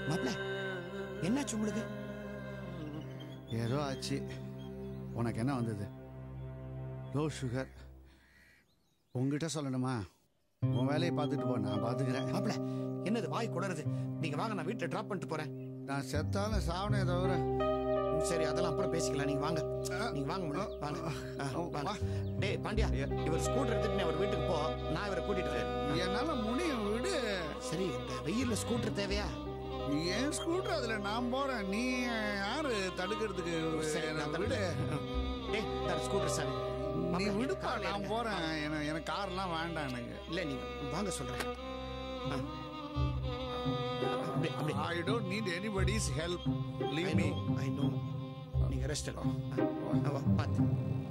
மாப்பிள என்னாச்சு உங்களுக்கு ஏதோ ஆச்சு உனக்கு என்ன வந்தது லோ சுகர் உங்ககிட்ட சொல்லணுமா உன் வேலையை பார்த்துட்டு போ நான் பார்த்துக்கிறேன் மாப்பிள என்னது வாய் குளருது நீங்க வாங்க நான் வீட்டுல டிராப் பண்ணிட்டு போறேன் நான் செத்தாலும் சாவனே தவிர ம், சரி அதெல்லாம் அப்புறம் பேசிக்கலாம் நீங்க வாங்க நீங்க வாங்க மேடம் வாங்க ஆ, வாங்க டேய் பாண்டியா இவர் ஸ்கூட்டர் எடுத்துட்டு நீ அவர் வீட்டுக்கு போ நான் இவரை கூட்டிட்டு வரேன் என்னால முடியும் விடு சரி இந்த வெயில்ல ஸ்கூட்டர் தேவையா என் ஸ்கூட்டர் அதுல நான் போறேன் நீ யாரு தடுக்கிறதுக்கு சரி என்னை நான் விடு விடு டேய் தர ஸ்கூட்டர் சாவி நீ மாப்பிள, விடுப்பா கார்ல நான் இருங்க. போறேன் எனக்கு எனக்கு கார்லாம் வேண்டாம் எனக்கு இல்ல நீங்க வாங்க சொல்றேன் ஆ. அப்படியே அப்படியே I don't need anybody's help I leave know me I know நீங்க ரெஸ்ட் எடுக்கும் பார்த்து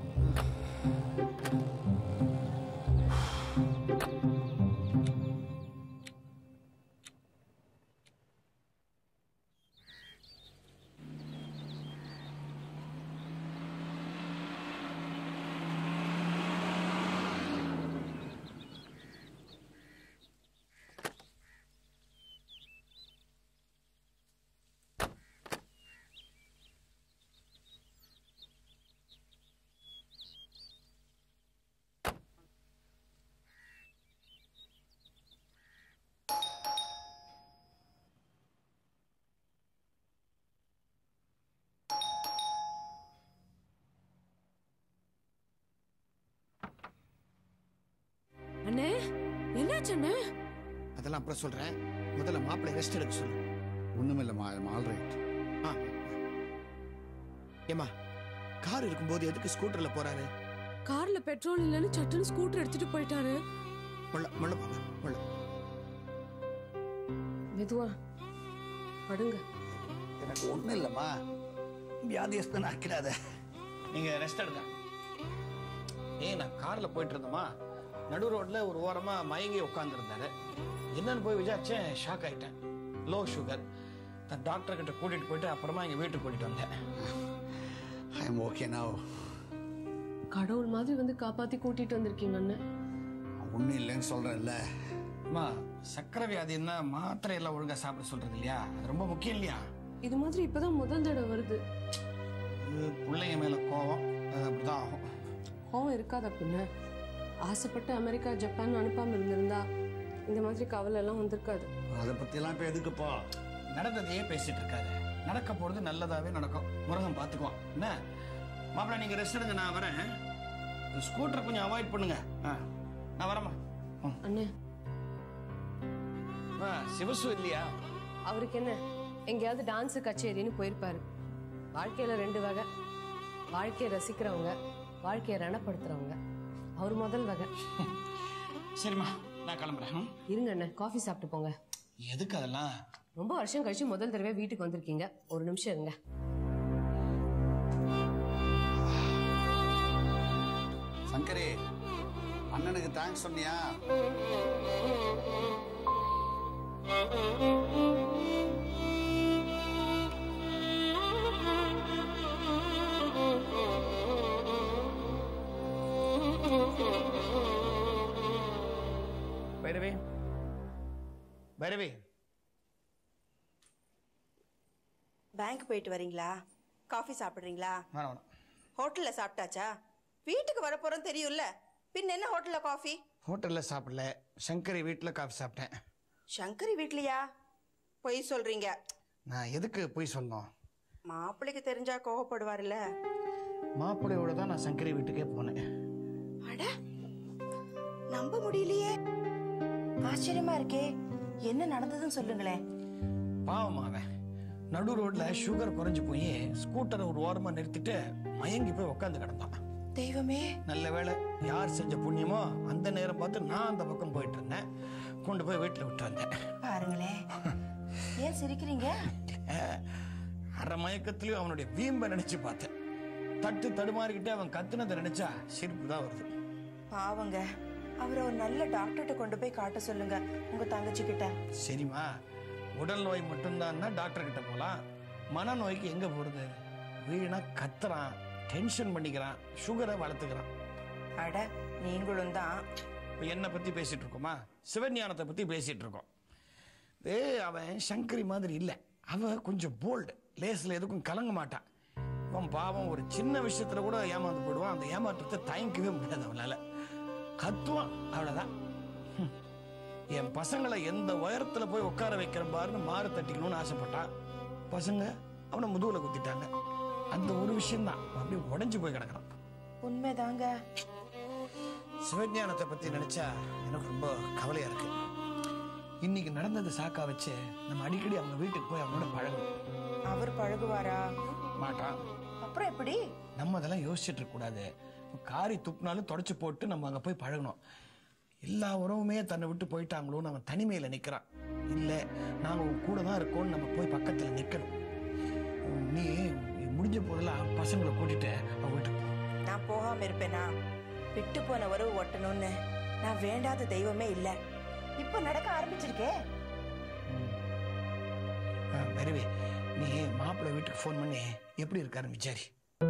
அண்ணே என்னாச்சு அண்ணே அதெல்லாம் அப்புறம் சொல்றேன் முதல்ல மாப்பிள்ளை ரெஸ்ட் எடுக்க சொல்லு ஒண்ணுமில்லம்மா ஆல் ரைட் ஆ ஏமா கார் இருக்கும்போது எதுக்கு ஸ்கூட்டர்ல போறாரு கார்ல பெட்ரோல் இல்லைன்னு சட்டுன்னு ஸ்கூட்டர் எடுத்துட்டு போயிட்டாரு முள்ள முள்ள போங்க முள்ள மெதுவா படுங்க எனக்கு ஒண்ணும் இல்லம்மா வியாதியஸ்தன் ஆக்கிடாத நீங்க ரெஸ்ட் எடுங்க ஏய் நான் கார்ல போயிட்டு இருந்தோமா நடு ரோட்ல ஒரு ஓரமா மயங்கி உட்காந்துருந்தாரு என்னன்னு போய் விசாரிச்சேன் ஷாக் ஆயிட்டேன் லோ சுகர் நான் டாக்டர் கிட்ட கூட்டிட்டு போயிட்டு அப்புறமா எங்க வீட்டுக்கு கூட்டிட்டு வந்தேன் ஐ எம் ஓகே நவ் கடவுள் மாதிரி வந்து காப்பாத்தி கூட்டிட்டு வந்திருக்கீங்க அண்ணன் ஒன்றும் இல்லைன்னு சொல்றேன்ல அம்மா சக்கரை வியாதின்னா மாத்திரை எல்லாம் ஒழுங்கா சாப்பிட சொல்றது இல்லையா அது ரொம்ப முக்கியம் இல்லையா இது மாதிரி இப்பதான் முதல் தடவை வருது இது பிள்ளைங்க மேல கோவம் அது அப்படிதான் ஆகும் கோவம் இருக்காதா பின்ன ஆசைப்பட்டு அமெரிக்கா ஜப்பான் அனுப்பாம இருந்திருந்தா இந்த மாதிரி கவலை எல்லாம் வந்திருக்காது அதை பத்தியெல்லாம் இப்போ எதுக்குப்பா நடந்ததையே பேசிட்டு இருக்காரு நடக்க போறது நல்லதாவே நடக்கும் முருகன் பாத்துக்குவான் என்ன மாப்பிள்ள நீங்க ரெஸ்ட் எடுங்க நான் வரேன் ஸ்கூட்டர் கொஞ்சம் அவாய்ட் பண்ணுங்க ஆ, நான் வரேம்மா ம். அண்ணே ஆ, சிவசு இல்லையா அவருக்கு என்ன எங்கேயாவது டான்ஸ் கச்சேரின்னு போயிருப்பாரு வாழ்க்கையில ரெண்டு வகை வாழ்க்கையை ரசிக்கிறவங்க வாழ்க்கையை ரணப்படுத்துறவங்க அவர் முதல் வகை சரிம்மா நான் கிளம்புறேன் ம். இருங்க அண்ணே காஃபி சாப்பிட்டு போங்க எதுக்கு அதெல்லாம் ரொம்ப வருஷம் கழிச்சு முதல் தடவை வீட்டுக்கு வந்திருக்கீங்க ஒரு நிமிஷம் இருங்க சங்கரி அண்ணனுக்கு தேங்க்ஸ் சொன்னியா பைரவி பைரவி பேங்க் போயிட்டு வரீங்களா காஃபி சாப்பிடுறீங்களா வேணாம் வேணாம் ஹோட்டல்ல சாப்பிட்டாச்சா வீட்டுக்கு வரப்போறோம் தெரியும்ல பின் என்ன ஹோட்டல்ல காஃபி ஹோட்டல்ல சாப்பிடல சங்கரி வீட்டில் காஃபி சாப்பிட்டேன் சங்கரி வீட்லயா பொய் சொல்றீங்க நான் எதுக்கு போய் சொன்னோம் மாப்பிள்ளைக்கு தெரிஞ்சா கோவப்படுவார்ல மாப்பிள்ளையோட தான் நான் சங்கரி வீட்டுக்கே போனேன் அட நம்ப முடியலையே ஆச்சரியமா இருக்கே என்ன நடந்ததுன்னு சொல்லுங்களேன் பாவம் அவன் நடு ரோட்ல சுகர் குறைஞ்சு போய் ஸ்கூட்டரை ஒரு ஓரமா நிறுத்திட்டு மயங்கி போய் உட்காந்து கிடந்தான் தெய்வமே நல்ல வேளை யார் செஞ்ச புண்ணியமோ அந்த நேரம் பார்த்து நான் அந்த பக்கம் போயிட்டு இருந்தேன் கொண்டு போய் வீட்டில் விட்டு வந்தேன் பாருங்களேன் ஏன் சிரிக்கிறீங்க அரை மயக்கத்திலயும் அவனுடைய வீம்பை நினைச்சு பார்த்தேன் தட்டு தடுமாறிக்கிட்டு அவன் கத்துனதை நினைச்சா சிரிப்பு தான் வருது பாவங்க அவரை ஒரு நல்ல டாக்டர்கிட்ட கொண்டு போய் காட்ட சொல்லுங்க உங்க தங்கச்சி கிட்ட சரிம்மா உடல் நோய் மட்டும்தான் டாக்டர் கிட்ட போலாம் மனநோய்க்கு எங்க போறது வீணா கத்துறான் டென்ஷன் பண்ணிக்கிறான் சுகரை வளர்த்துக்கிறான் அட நீங்களும் தான் இப்போ என்னை பத்தி பேசிட்டு இருக்கோமா சிவஞானத்தை பத்தி பேசிட்டு இருக்கோம் ஏ அவன் சங்கரி மாதிரி இல்லை அவ கொஞ்சம் போல்டு லேஸ்ல எதுக்கும் கலங்க மாட்டான் அவன் பாவம் ஒரு சின்ன விஷயத்துல கூட ஏமாந்து போயிடுவான் அந்த ஏமாற்றத்தை தயங்கவே முடியாது அவனால கத்துவான் அவ்வளவுதான் ஹம். என் பசங்களை எந்த உயரத்துல போய் உட்கார வைக்கிற பாருன்னு மாறு தட்டிக்கணும்னு ஆசைப்பட்டான் பசங்க அவனை முதுகுல குத்திட்டாங்க அந்த ஒரு விஷயம்தான் அவன் அப்படியே உடைஞ்சு போய் கிடக்குறான் உண்மைதாங்க சிவஞானத்தை பத்தி நினைச்சா எனக்கு ரொம்ப கவலையா இருக்கு இன்னைக்கு நடந்தது சாக்கா வச்சு நம்ம அடிக்கடி அவங்க வீட்டுக்கு போய் அவங்களோட பழகணும் அவர் பழகுவாரா மாட்டான் அப்புறம் எப்படி நம்ம அதெல்லாம் யோசிச்சுட்டு இருக்க கூடாது காரி துப்புனாலும் தொடச்சு போட்டு நம்ம அங்க போய் பழகணும் எல்லா உறவுமே தன்னை விட்டு போயிட்டாங்களோன்னு அவன் தனிமையில நிக்கிறான் இல்ல நாங்க உன் கூட தான் இருக்கோம்னு நம்ம போய் பக்கத்துல நிக்கணும் நீ முடிஞ்ச போதெல்லாம் பசங்களை கூட்டிட்டு அவன் வீட்டுக்கு போ. நான் போகாம இருப்பேனா விட்டு போன உறவு ஒட்டணும்னு நான் வேண்டாத தெய்வமே இல்ல இப்ப நடக்க ஆரம்பிச்சிருக்கே ஆ, பைரவி நீ மாப்பிள்ளை வீட்டுக்கு ஃபோன் பண்ணி எப்படி இருக்காருன்னு விசாரி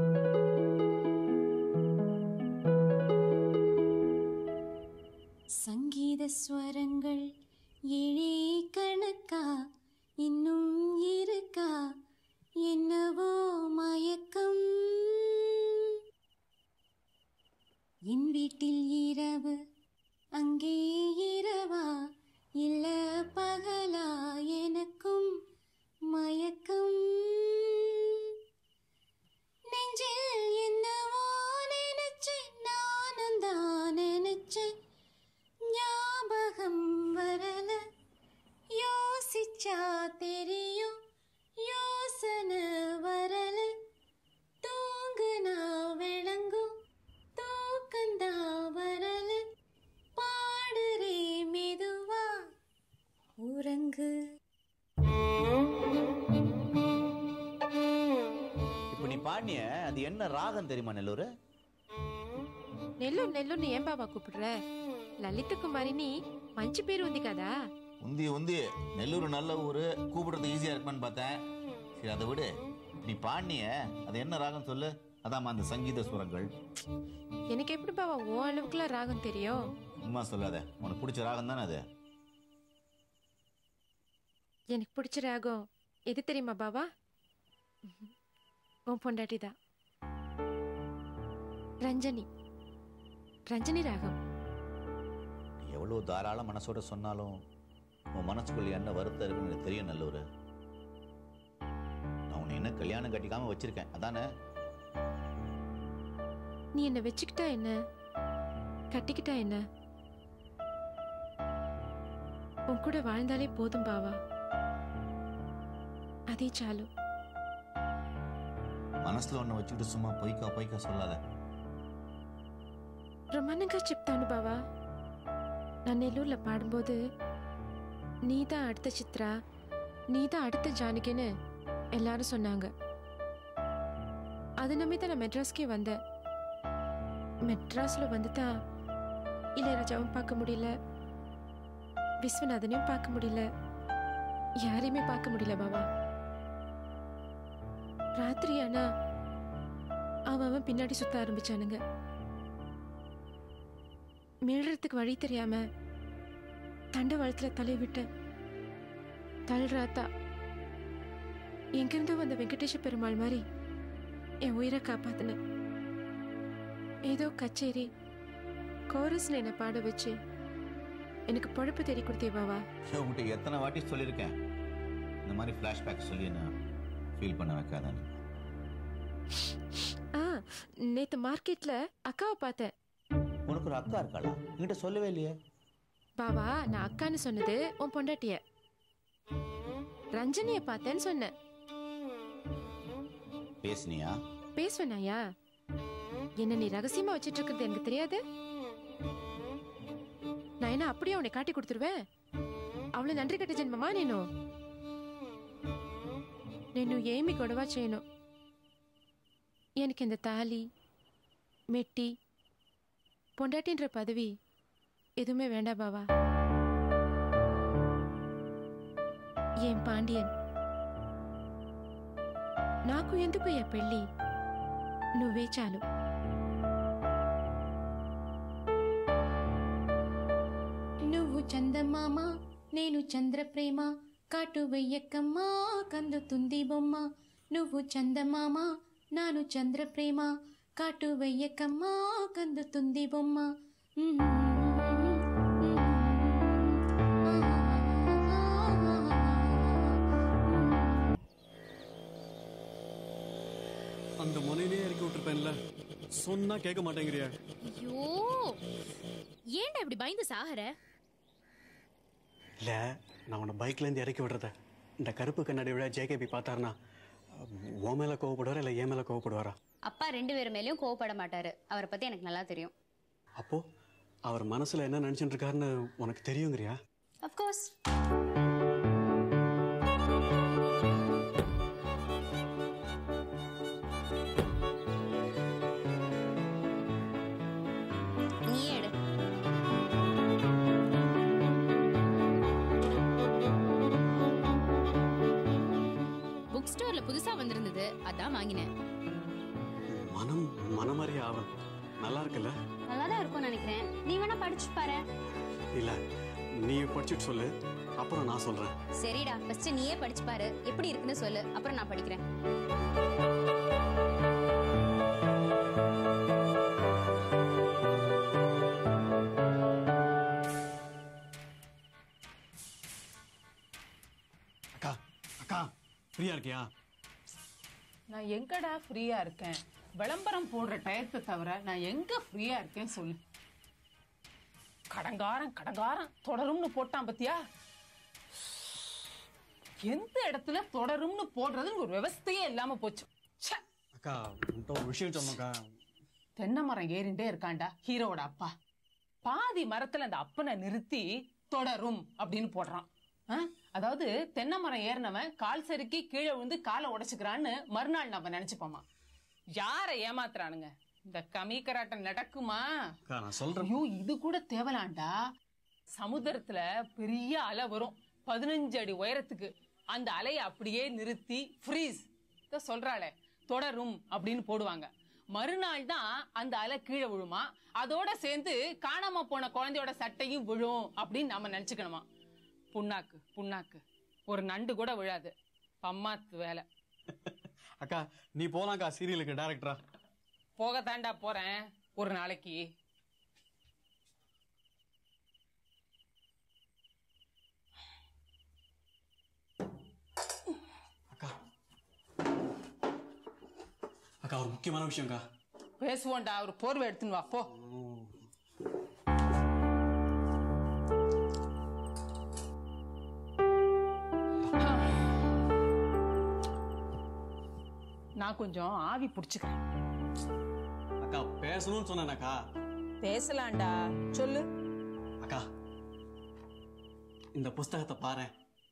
சங்கீத ஸ்வரங்கள் ஏழே கணக்கா இன்னும் இருக்கா என்னவோ மயக்கம் என் வீட்டில் இரவு அங்கே இரவா இல்ல பகலா எனக்கும் மயக்கம் நெஞ்சில் என்னவோ நினைச்சேன் நானும் தான் நினைச்சேன் ஞாபகம் வரல யோசிச்சா தெரியும் யோசனை வரல தூங்குனா விளங்கும் தூக்கந்தா வரல பாடுறே மெதுவா உறங்கு இப்போ நீ பாடிய அது என்ன ராகம் தெரியுமா நெல்லூர் నెల్లూరు నెల్లూరుని ఏం బాబా కూపిడ్ర లలిత కుమారిని మంచి పేరు ఉంది కదా உந்தி உந்தி நெல்லூர் நல்ல ஊர் கூப்பிடுறது ஈஸியா இருக்குமான்னு பார்த்தேன் சரி அதை விடு நீ பாடிய அது என்ன ராகம் சொல்லு அதாம்மா அந்த சங்கீத சுரங்கள் எனக்கு எப்படி பாவா ஓ அளவுக்குலாம் ராகம் தெரியும் சும்மா சொல்லாத உனக்கு பிடிச்ச ராகம் தானே அது எனக்கு பிடிச்ச ராகம் எது தெரியுமா பாபா உன் பொண்டாட்டி தான் ரஞ்சனி ரஞ்சனி ராகம் நீ எவ்வளோ தாராள மனசோட சொன்னாலும் உன் மனசுக்குள்ள என்ன வருத்தம் இருக்குன்னு எனக்கு தெரியும் நல்லூர் நான் உன்னை என்ன கல்யாணம் கட்டிக்காம வச்சிருக்கேன் அதானே நீ என்ன வச்சுக்கிட்டா என்ன கட்டிக்கிட்டா என்ன உன் கூட வாழ்ந்தாலே போதும் பாவா அதே చాలు మనసులో ఉన్న వచ్చిட்டு சும்மா பொய்க்கா பொய்க்கா சொல்லாத பிரமாணங்கா చెప్తాను బావా நான் నెల్లూరులో பாடும்போது நீ தான் அடுத்த சித்ரா நீ தான் அடுத்த ஜானகின்னு எல்லாரும் சொன்னாங்க அதை நம்பி தான் நான் மெட்ராஸ்க்கே வந்தேன் மெட்ராஸ்ல வந்து தான் இளையராஜாவும் பார்க்க முடியல விஸ்வநாதனையும் பார்க்க முடியல யாரையுமே பார்க்க முடியல பாபா ராத்திரி ஆனா அவன் அவன் பின்னாடி சுத்த ஆரம்பிச்சானுங்க மீள்றதுக்கு வழி தெரியாம தண்டவாளத்துல தலை விட்டேன் தள்ளுறாத்தா எங்கிருந்தோ வந்த வெங்கடேஷ பெருமாள் மாதிரி என் உயிரை காப்பாத்தின ஏதோ கச்சேரி கோரஸ்ல என்னை பாட வச்சு எனக்கு பொழப்பு தேடி கொடுத்தே பாவா உங்ககிட்ட எத்தனை வாட்டி சொல்லியிருக்கேன் இந்த மாதிரி ஃப்ளாஷ்பேக் சொல்லி என்ன ஃபீல் பண்ண வைக்காதான்னு ஆ நேத்து மார்க்கெட்ல அக்காவை பார்த்தேன் உனக்கு ஒரு அக்கா இருக்காளா என்கிட்ட சொல்லவே இல்லையே பாவா நான் அக்கான்னு சொன்னது உன் பொண்டாட்டிய ரஞ்சனிய பார்த்தேன்னு சொன்னேன் பேசுனியா பேசுவேனாயா என்ன நீ ரகசியமா வச்சிட்டு இருக்கிறது எனக்கு தெரியாது நான் என்ன அப்படியே உன்னை காட்டி கொடுத்துருவேன் అவ்வளவு నండ్రి కట్ట జన్మమా నేను నేను ఏమి గొడవ చేయను எனக்கு இந்த தாலி மெட்டி பொண்டாட்டின்ற பதவி எதுவுமே வேண்டாம் பாவா ఏం పాండ్యన్ నాకు ఎందుకు ఏ పెళ్ళి నువ్వే చాలు నువ్వు చందమామ నేను చంద్రప్రేమ కాటు వెయ్యక్కమ్మ కందుతుంది బొమ్మ నువ్వు చందమామ నాను చంద్రప్రేమ కాటు వెయ్యక్కమ్మ కందుతుంది బొమ్మ அந்த முனையிலே இறக்கி விட்டுருப்பேன்ல சொன்னா கேட்க மாட்டேங்கிறியா ஐயோ ஏன்டா இப்படி பயந்து சாகற இல்ல நான் உன்னை பைக்ல இருந்து இறக்கி விடுறத இந்த கருப்பு கண்ணாடி விட ஜேகேபி பார்த்தாருனா உன் மேல கோவப்படுவாரா இல்ல என் மேல கோவப்படுவாரா அப்பா ரெண்டு பேர் மேலயும் கோவப்பட மாட்டாரு அவரை பத்தி எனக்கு நல்லா தெரியும் அப்போ அவர் மனசுல என்ன நினைச்சிட்டு இருக்காருன்னு உனக்கு தெரியுங்கிறியா அஃப்கோர்ஸ் நீயே எடு புக் ஸ்டோர்ல புதுசா வந்திருந்தது அதான் வாங்கினேன் மனம் மனமறிய ஆவல் நல்லா இருக்குல்ல நல்லா தான் இருக்கும்னு நினைக்கிறேன் நீ வேணா படிச்சு பாரு இல்ல நீ படிச்சுட்டு சொல்லு அப்புறம் நான் சொல்றேன் சரிடா ஃபர்ஸ்ட் நீயே படிச்சு பாரு எப்படி இருக்குன்னு சொல்லு அப்புறம் நான் படிக்கிறேன் அக்கா அக்கா ஃப்ரீயா இருக்கியா நான் எங்கடா ஃப்ரீயா இருக்கேன் விளம்பரம் போடுற டயத்தை தவிர நான் எங்க ஃப்ரீயா இருக்கேன் சொல்லு கடங்காரம் கடங்காரம் தொடரும்னு போட்டான் பத்தியா எந்த இடத்துல தொடரும்னு போடுறதுன்னு ஒரு விவஸ்தையே இல்லாம போச்சு ச்சே அக்கா உன்கிட்ட ஒரு விஷயம் சொன்னக்கா தென்னை மரம் ஏறிண்டே இருக்கான்டா ஹீரோவோட அப்பா பாதி மரத்துல அந்த அப்பனை நிறுத்தி தொடரும் அப்படின்னு போடுறான் ஆ? அதாவது தென்னை மரம் ஏறினவன் கால் சறுக்கி கீழே விழுந்து காலை உடைச்சுக்கிறான்னு மறுநாள் நம்ம நினைச்சுப்போமா யாரை ஏமாத்துறானுங்க இந்த கமீக்கராட்டம் நடக்குமா அக்கா நான் சொல்றேன் ஐயோ இது கூட தேவலாண்டா சமுத்திரத்துல பெரிய அலை வரும் பதினஞ்சு அடி உயரத்துக்கு அந்த அலையை அப்படியே நிறுத்தி ஃப்ரீஸ் சொல்றாளே தொடரும் அப்படின்னு போடுவாங்க மறுநாள் தான் அந்த அலை கீழே விழுமா அதோட சேர்ந்து காணாம போன குழந்தையோட சட்டையும் விழும் அப்படின்னு நாம நினைச்சுக்கணுமா புண்ணாக்கு புண்ணாக்கு ஒரு நண்டு கூட விழாது பம்மாத்து வேலை அக்கா நீ போலாம்க்கா சீரியலுக்கு டேரக்டரா போகத்தாண்டா போறேன் ஒரு நாளைக்கு அக்கா ஒரு முக்கியமான விஷயம்க்கா பேசுவோம்டா ஒரு போர்வை எடுத்துன்னு வா போ நான் கொஞ்சம் ஆவி புடிச்சுக்கிறேன் அக்கா பேசணும்னு சொன்னேனக்கா பேசலாம்டா சொல்லு அக்கா இந்த புஸ்தகத்தை பாரு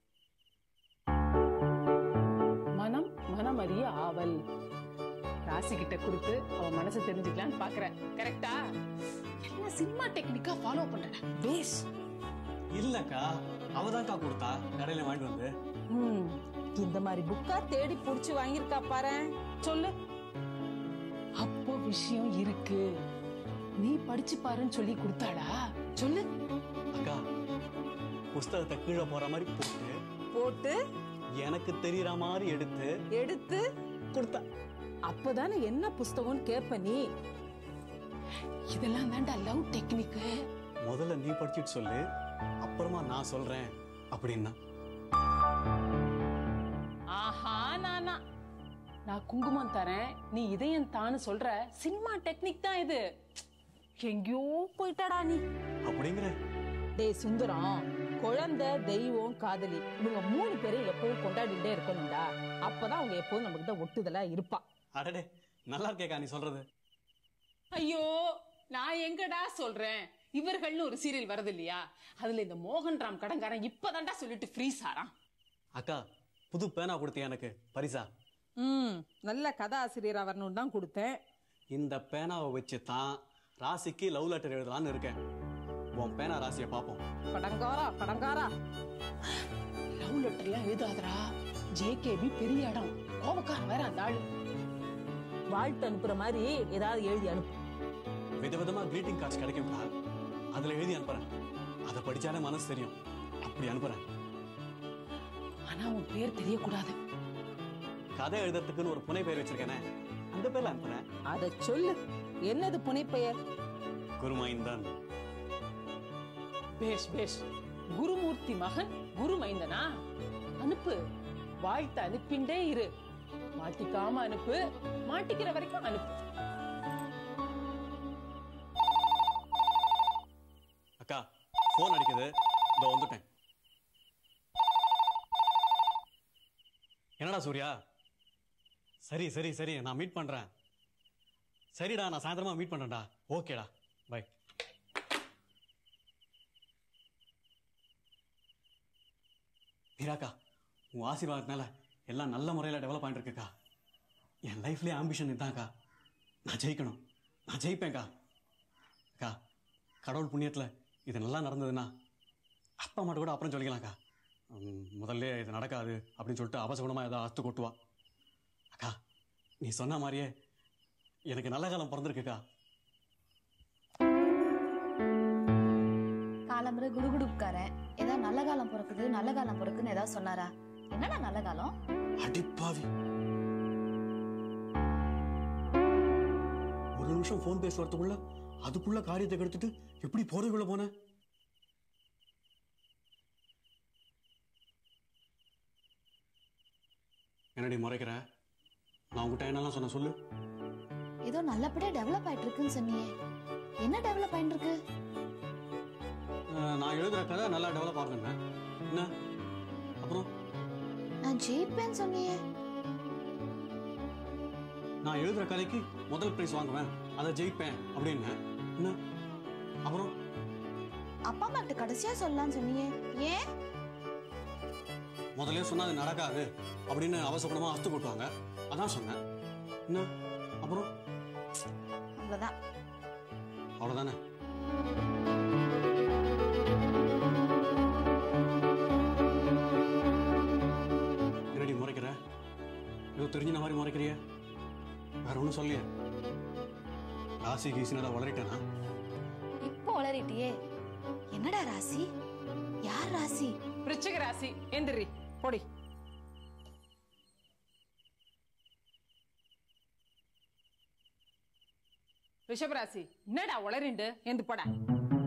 மனம் மனமறிய ஆவல் ராசி கிட்ட கொடுத்து அவ மனசை தெரிஞ்சுக்கலான்னு பாக்குறேன் கரெக்டா எல்லாம் சினிமா டெக்னிக்கா ஃபாலோ பண்றேன் பேஸ் இல்லக்கா அவதான்க்கா கொடுத்தா கடையில வாங்கிட்டு வந்து ம், இந்த மாதிரி புக்கா தேடி புடிச்சு வாங்கியிருக்கா பாரு சொல்லு அப்போ விஷயம் இருக்கு நீ படிச்சு பாருன்னு சொல்லி கொடுத்தாடா சொல்லு அக்கா புஸ்தகத்தை கீழே போற மாதிரி போட்டு போட்டு எனக்கு தெரியற மாதிரி எடுத்து எடுத்து கொடுத்தா அப்பதானே என்ன புஸ்தகம்னு கேப்ப நீ இதெல்லாம் தான்டா லவ் டெக்னிக்கு முதல்ல நீ படிச்சுட்டு சொல்லு அப்புறமா நான் சொல்றேன் அப்படின்னா ஆஹா நானா நான் குங்குமம் தரேன் நீ இதயம் தான்னு சொல்ற சினிமா டெக்னிக் தான் இது எங்கேயோ போயிட்டாடா நீ அப்படிங்கிற டேய் சுந்தரம் குழந்தை தெய்வம் காதலி இவங்க மூணு பேரும் எப்பவும் கொண்டாடிட்டே இருக்கணும்டா அப்பதான் அவங்க எப்பவும் நம்ம கிட்ட ஒட்டுதலா இருப்பா அடடே நல்லா இருக்கேக்கா நீ சொல்றது ஐயோ நான் எங்கடா சொல்றேன் இவர்கள்னு ஒரு சீரியல் வருது இல்லையா அதுல இந்த மோகன் ராம் கடங்காரன் இப்பதான்டா சொல்லிட்டு ஃப்ரீஸ் ஆறான் அக்கா புது பேனா கொடுத்தியா எனக்கு பரிசா ம் நல்ல கதாசிரியரா வரணும்னு தான் கொடுத்தேன் இந்த பேனாவை வச்சு தான் ராசிக்கு லவ் லெட்டர் எழுதலாம்னு இருக்கேன் உன் பேனா ராசியை பார்ப்போம் கடங்காரா கடங்காரா லவ் லெட்டர்லாம் எழுதாதடா ஜேகேபி பெரிய இடம் கோபக்காரன் வேற அந்த ஆளு வாழ்த்து அனுப்புற மாதிரி ஏதாவது எழுதி அனுப்பு விதவிதமா கிரீட்டிங் கார்ட்ஸ் கிடைக்கும்க்கா அதுல எழுதி அனுப்புறேன் அதை படிச்சாலே மனசு தெரியும் அப்படி அனுப்புறேன் ஆனா உன் பேர் தெரியக்கூடாது கதை எழுதுறதுக்குன்னு ஒரு புனை பெயர் வச்சிருக்கேனே அந்த பேர்ல அனுப்புறேன் அத சொல்லு என்னது புனைப்பெயர் குருமைந்தன் பேஷ் பேஷ் குருமூர்த்தி மகன் குருமைந்தனா அனுப்பு வாழ்த்து அனுப்பிண்டே இரு மாட்டிக்காம அனுப்பு மாட்டிக்கிற வரைக்கும் அனுப்பு அக்கா ஃபோன் அடிக்குது இதோ வந்துட்டேன் என்னடா சூர்யா சரி சரி சரி நான் மீட் பண்றேன் சரிடா நான் சாயந்தரமா மீட் பண்றேன்டா ஓகேடா பை மீராக்கா உன் ஆசீர்வாதத்தினால எல்லாம் நல்ல முறையில் டெவலப் ஆகிட்டு இருக்குக்கா என் லைஃப்லேயே ஆம்பிஷன் இதான்க்கா நான் ஜெயிக்கணும் நான் ஜெயிப்பேன்க்கா அக்கா கடவுள் புண்ணியத்தில் இது நல்லா நடந்ததுன்னா அப்பா அம்மாட்ட கூட அப்புறம் சொல்லிக்கலாம்க்கா உம், முதல்ல இது நடக்காது அப்படின்னு சொல்லிட்டு அவசகுணமாக ஏதாவது அத்து கொட்டுவா அக்கா நீ சொன்ன மாதிரியே எனக்கு நல்ல காலம் பிறந்திருக்குக்கா காலம்புற குடுகுடுப்புக்காரன் ஏதாவது நல்ல காலம் பிறக்குது நல்ல காலம் பிறக்குன்னு ஏதாவது சொன்னாரா என்னடா நல்ல காலம் அடிப்பாவி ஒரு நிமிஷம் ஃபோன் பேச வரதுக்குள்ள அதுக்குள்ள காரியத்தை கெடுத்துட்டு எப்படி போறதுக்குள்ள போனேன் என்னடி முறைக்கிற நான் உங்ககிட்ட என்னெல்லாம் சொன்ன சொல்லு ஏதோ நல்லபடியா டெவலப் ஆயிட்டு இருக்குன்னு சொன்னியே என்ன டெவலப் ஆயிட்டு இருக்கு அஹ், நான் எழுதுற கதை நல்லா டெவலப் ஆகுங்க என்ன அப்புறம் நான் ஜெயிப்பேன்னு சொன்னியே நான் எழுதுற கதைக்கு முதல் பிரைஸ் வாங்குவேன் அதை ஜெயிப்பேன் அப்படின்னு என்ன அப்புறம் அப்பா அம்மா கிட்ட கடைசியா சொல்லலாம்னு சொன்னியே ஏன் முதல்ல சொன்னா அது நடக்காது அப்படின்னு அவசரமா அஸ்து கொட்டுவாங்க அதான் சொன்னேன் என்ன அப்புறம் அவ்வளவுதான் அவ்வளவுதானே என்னடி முறைக்கிற ஏதோ தெரிஞ்சின மாதிரி முறைக்கிறிய வேற ஒன்றும் சொல்லிய ராசி கீசினடா வளரிட்டேனா இப்போ வளரிட்டியே என்னடா ராசி யார் ராசி விருச்சிக ராசி எந்திரி பொடி ரிஷபராசி என்னடா உளறிண்டு எந்து போடா